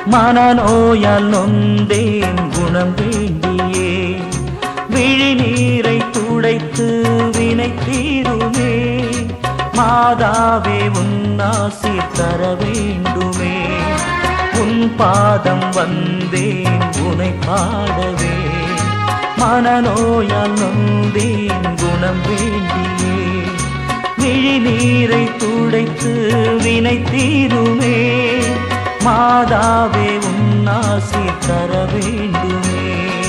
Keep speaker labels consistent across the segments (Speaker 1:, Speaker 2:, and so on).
Speaker 1: மனநோயால் நொந்தேன் குணம் வேண்டியே விழிநீரை துடைத்து வினை தீருமே மாதாவே உன்னாசி தர வேண்டுமே உன் பாதம் வந்தேன் உனை பாடவே மனநோயால் நொந்தேன் குணம் வேண்டியே விழிநீரை துடைத்து வினை தீருமே மாதாவே உன்னாசி தர வேண்டுமே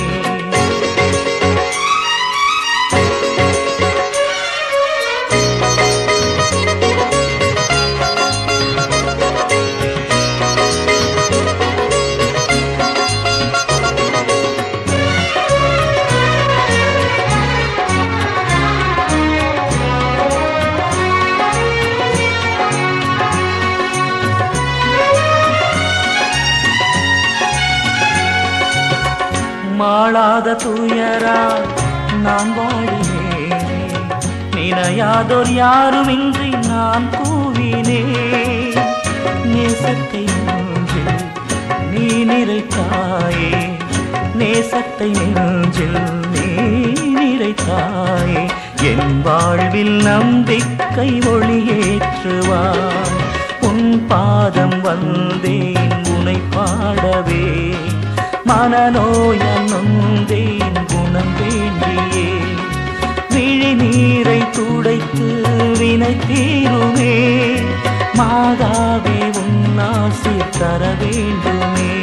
Speaker 1: மாளாத துயரால் நான் வாடினேன் நினையாதோர் யாருமின்றி நான் கூவினேன் நேசத்தை நெஞ்சில் நீ நிறைத்தாயே நேசத்தை நெஞ்சில் நீ நிறைத்தாயே என் வாழ்வில் நம்பிக்கை ஒளியேற்றுவாய் உன் பாதம் வந்தேன் உனை பாடவே மனநோயால் நொந்தேன் குணம் வேண்டியே விழிநீரை துடைத்து வினை தீருமே மாதாவே உன்னாசி தர வேண்டுமே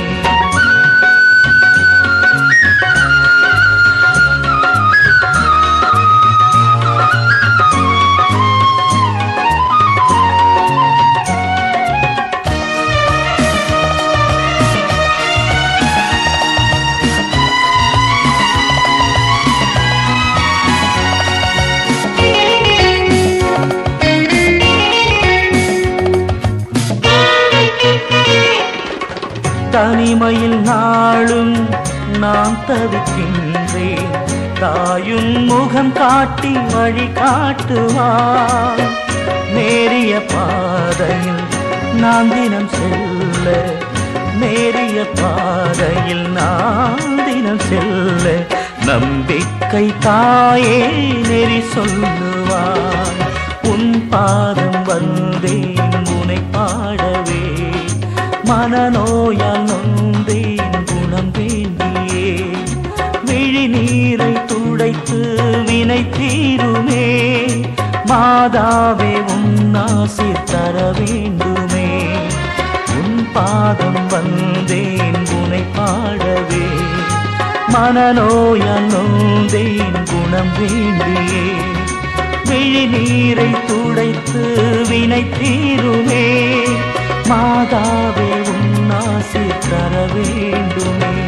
Speaker 1: தனிமையில் நாளும் நான் தவிக்கின்றேன் தாயும் முகம் காட்டி வழி காட்டுவார் நேரிய பாதையில் நான் தினம் செல்ல நேரிய பாதையில் நான் தினம் செல்ல நம்பிக்கை தாயே நெறி சொல்லுவார் உன் பாதம் வந்தேன் உனை பாடவே மனநோயால் நொந்தேன் குணம் வேண்டியே விழிநீரை துடைத்து வினை தீருமே மாதாவே உன்னாசி தர வேண்டுமே உன் பாதம் வந்தேன் உனை பாடவே மனநோயால் நொந்தேன் குணம் வேண்டியே விழிநீரை துடைத்து வினை தீருமே மாதாவே உன்னாசி தர வேண்டுமே